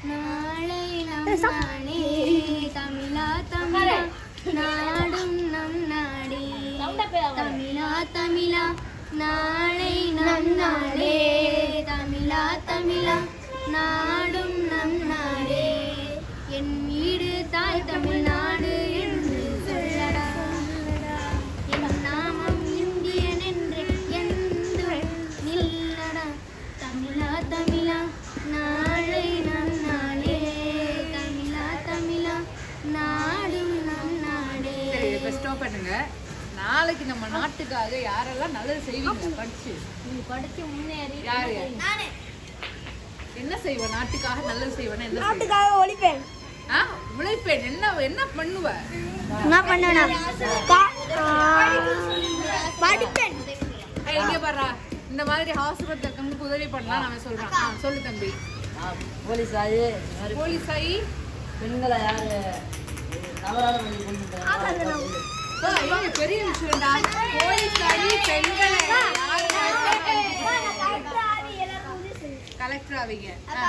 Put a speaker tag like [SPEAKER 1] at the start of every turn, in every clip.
[SPEAKER 1] நாளை நம் நாடே தமிழா தமிழா நாடும் நம் நாடே தமிழா தமிழா நாளை நம் நாடே தமிழா தமிழா நாடும் நம் நாடே என் வீடு தாய் தமிழ்நாடு என்று சொல்லடா என் நாமம் இந்தியன் என்று என்றும் நில்லடா தமிழா தமிழா நாளை நம் நாடே தமிழா தமிழா நாடும் நம் நாடே
[SPEAKER 2] சரி இப்ப ஸ்டாப் பண்ணுங்க நாளைக்கு நம்ம நாட்டுக்காக யாரெல்லாம் நல்லது செய்வீங்க படிச்சு
[SPEAKER 1] நீ படிச்சு முன்னேறி
[SPEAKER 2] யாரு என்ன செய்வ நாட்டுக்காக நல்லது செய்வேன்னா என்ன செய்வ?
[SPEAKER 3] நாட்டுக்காக ஒழிப்பேன்
[SPEAKER 2] ஆ உழைப்பேன் என்ன என்ன பண்ணுவ
[SPEAKER 3] என்ன பண்ணுவேனா படிப்பேன்
[SPEAKER 2] ஏய், இங்க பாரு இந்த மாதிரி ஹாஸ்பிட்டல் இருக்கவங்களுக்கு உதவி பண்ணலாம் நான் சொல்றேன் ஆ, சொல்லு தம்பி
[SPEAKER 4] போலீஸ் ஆகி இந்த மாதிரி
[SPEAKER 2] போலீஸ் ஆகி
[SPEAKER 4] பெண்களை யாரு தவறான வழி கொண்டு போறாங்களோ
[SPEAKER 2] ஆ, இது பெரிய விஷயம்டா போலீஸ் ஆகி பெண்களை கலெக்டர் ஆவீங்க ஆ,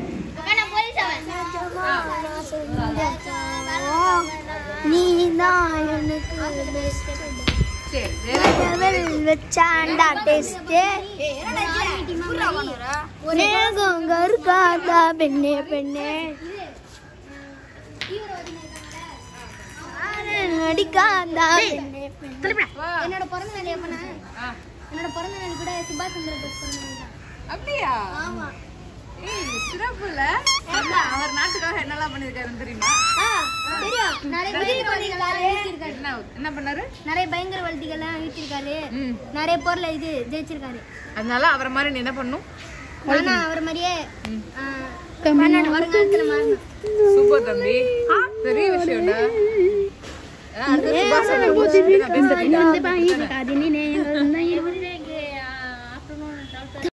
[SPEAKER 2] ஆ,
[SPEAKER 3] நீதான் எனக்கு
[SPEAKER 2] சரி வேற
[SPEAKER 3] வச்சாண்டா டெஸ்ட் நேகம் கருக்காதா பெண்ணே பெண்ணே நடிக்காதா பெண்ணே பெண்ணே
[SPEAKER 2] வா.
[SPEAKER 1] என்னோட பிறந்த நாள் எப்பனா
[SPEAKER 2] ஆ,
[SPEAKER 1] என்னோட பிறந்த நாள் கூட சுபாஷ் சந்திர போஸ் பிறந்த நாள் தான்
[SPEAKER 2] அப்படியா
[SPEAKER 1] ஆமா
[SPEAKER 2] ஏய் சிறப்புல அவர் நாட்டுக்காக என்னெல்லாம் பண்ணிருக்காருன்னு தெரியுமா
[SPEAKER 1] ஆ, தெரியும் நிறைய பயங்கரவாதிகள்லாம் வீழ்த்திருக்காரு
[SPEAKER 2] என்ன என்ன பண்ணாரு
[SPEAKER 1] நிறைய பயங்கரவாதிகள்லாம் வீழ்த்திருக்காரு
[SPEAKER 2] ம்
[SPEAKER 1] நிறைய போர்ல இது ஜெயிச்சிருக்காரு
[SPEAKER 2] அதனால அவரை மாதிரி நீ என்ன பண்ணும்
[SPEAKER 1] ஆனா அவர் மாதிரியே ஆ, பன்னெண்டு வருங்காலத்துல மாறணும்
[SPEAKER 2] சூப்பர் தம்பி பெரிய விஷயம்டா ஆ, அடுத்து சுபாஷ் சந்திர போஸ் பத்தி நான் பேசிட்டு இருக்கேன்.